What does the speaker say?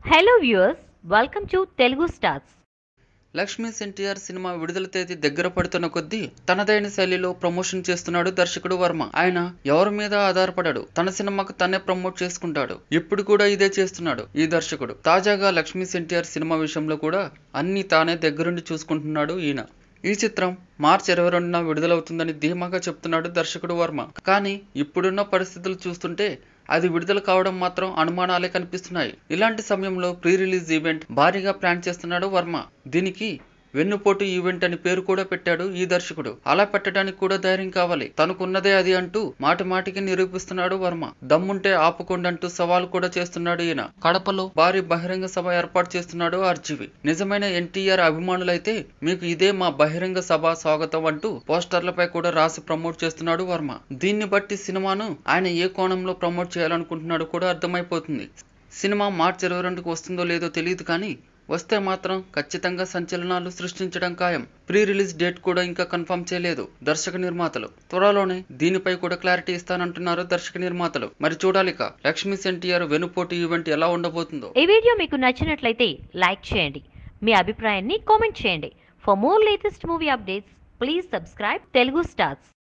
hello viewers welcome to Telugu stars Lakshmi NTR cinema విడుదల తేదీ దగ్గర పడుతున్న కొద్దీ తనదైన శైలిలో ప్రమోషన్ చేస్తున్నాడు దర్శకుడు వర్మ ఆయన ఎవరి మీద ఆధారపడాడు తన సినిమాకు తనే ప్రమోట్ చేసుకుంటాడు ఇప్పుడు కూడా ఇదే చేస్తున్నాడు ఈ దర్శకుడు తాజాగా లక్ష్మీ ఎన్టీఆర్ సినిమా విషయంలో కూడా అన్ని తానే దగ్గరుండి చూసుకుంటున్నాడు ఈయన ఈ చిత్రం మార్చి ఇరవై రెండున విడుదలవుతుందని ధీమాగా చెప్తున్నాడు దర్శకుడు వర్మ కానీ ఇప్పుడున్న పరిస్థితులు చూస్తుంటే అది విడుదల కావడం మాత్రం అనుమానాలే కనిపిస్తున్నాయి ఇలాంటి సమయంలో ప్రీ రిలీజ్ ఈవెంట్ భారీగా ప్లాన్ చేస్తున్నాడు వర్మ దీనికి వెన్నుపోటు ఈవెంట్ అని పేరు కూడా పెట్టాడు ఈ దర్శకుడు అలా పెట్టడానికి కూడా ధైర్యం కావాలి తనకున్నదే అది అంటూ మాటి మాటికి నిరూపిస్తున్నాడు వర్మ దమ్ముంటే ఆపుకోండి అంటూ సవాల్ కూడా చేస్తున్నాడు ఈయన కడపలో భారీ బహిరంగ సభ ఏర్పాటు చేస్తున్నాడు ఆర్జీవి నిజమైన ఎన్టీఆర్ అభిమానులైతే మీకు ఇదే మా బహిరంగ సభ స్వాగతం అంటూ పోస్టర్లపై కూడా రాసి ప్రమోట్ చేస్తున్నాడు వర్మ దీన్ని బట్టి సినిమాను ఆయన ఏ కోణంలో ప్రమోట్ చేయాలనుకుంటున్నాడో కూడా అర్థమైపోతుంది సినిమా మార్చి ఇరవై రెండుకు వస్తుందో లేదో తెలియదు కానీ వస్తే మాత్రం ఖచ్చితంగా సంచలనాలు సృష్టించడం ఖాయం ప్రీ రిలీజ్ డేట్ కూడా ఇంకా కన్ఫర్మ్ చేయలేదు దర్శక నిర్మాతలు త్వరలోనే దీనిపై కూడా క్లారిటీ ఇస్తానంటున్నారు దర్శక నిర్మాతలు మరి చూడాలిక లక్ష్మీ ఎన్టీఆర్ వెనుపోటు ఈవెంట్ ఎలా ఉండబోతుందో ఈ వీడియో మీకు నచ్చినట్లయితే లైక్ చేయండి మీ అభిప్రాయాన్ని కామెంట్ చేయండి for more latest movie updates please subscribe Telugu stars